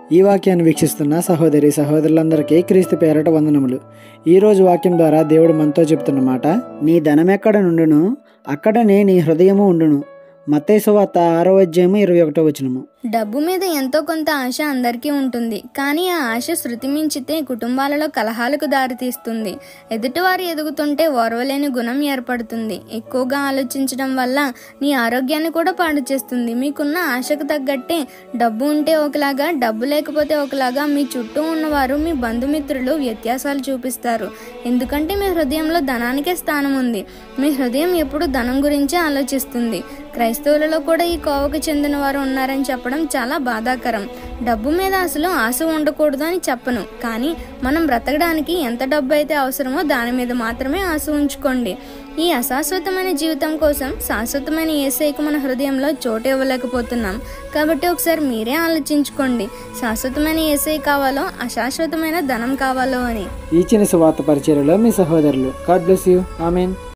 ఈ వాక్యాన్ని వీక్షిస్తున్న సహోదరి సహోదరులందరికీ క్రీస్తు పేరట వందనములు ఈరోజు వాక్యం ద్వారా దేవుడు మనతో చెప్తున్న మాట నీ ధనమెక్కడ నుండును అక్కడనే నీ హృదయము ఉండును మత్తయి వార్త ఆరో అధ్యాయము ఇరవై ఒకటో వచనము డబ్బు మీద ఎంతో కొంత ఆశ అందరికీ ఉంటుంది కానీ ఆ ఆశ శృతి మించితే కుటుంబాలలో కలహాలకు దారితీస్తుంది ఎదుటివారు ఎదుగుతుంటే ఓర్వలేని గుణం ఏర్పడుతుంది ఎక్కువగా ఆలోచించడం వల్ల నీ ఆరోగ్యాన్ని కూడా పాడు చేస్తుంది మీకున్న ఆశకు తగ్గట్టే డబ్బు ఉంటే ఒకలాగా డబ్బు లేకపోతే ఒకలాగా మీ చుట్టూ ఉన్నవారు మీ బంధుమిత్రులు వ్యత్యాసాలు చూపిస్తారు ఎందుకంటే మీ హృదయంలో ధనానికే స్థానం ఉంది మీ హృదయం ఎప్పుడు ధనం గురించే ఆలోచిస్తుంది క్రైస్తవులలో కూడా ఈ కోవకు చెందిన వారు ఉన్నారని చెప్పడం చాలా బాధాకరం డబ్బు మీద అసలు ఆశ ఉండకూడదు అని చెప్పను కానీ మనం బ్రతకడానికి ఎంత డబ్బు అయితే అవసరమో దాని మీద మాత్రమే ఆశ ఉంచుకోండి ఈ అశాశ్వతమైన జీవితం కోసం శాశ్వతమైన ఏసైకు మన హృదయంలో చోటు ఇవ్వలేకపోతున్నాం కాబట్టి ఒకసారి మీరే ఆలోచించుకోండి శాశ్వతమైన ఏసై కావాలో అశాశ్వతమైన ధనం కావాలో అని ఈ చిన్న సువార్త పరిచర్యలో మీ సహోదరులు గాడ్ బ్లెస్ యూ ఆమెన్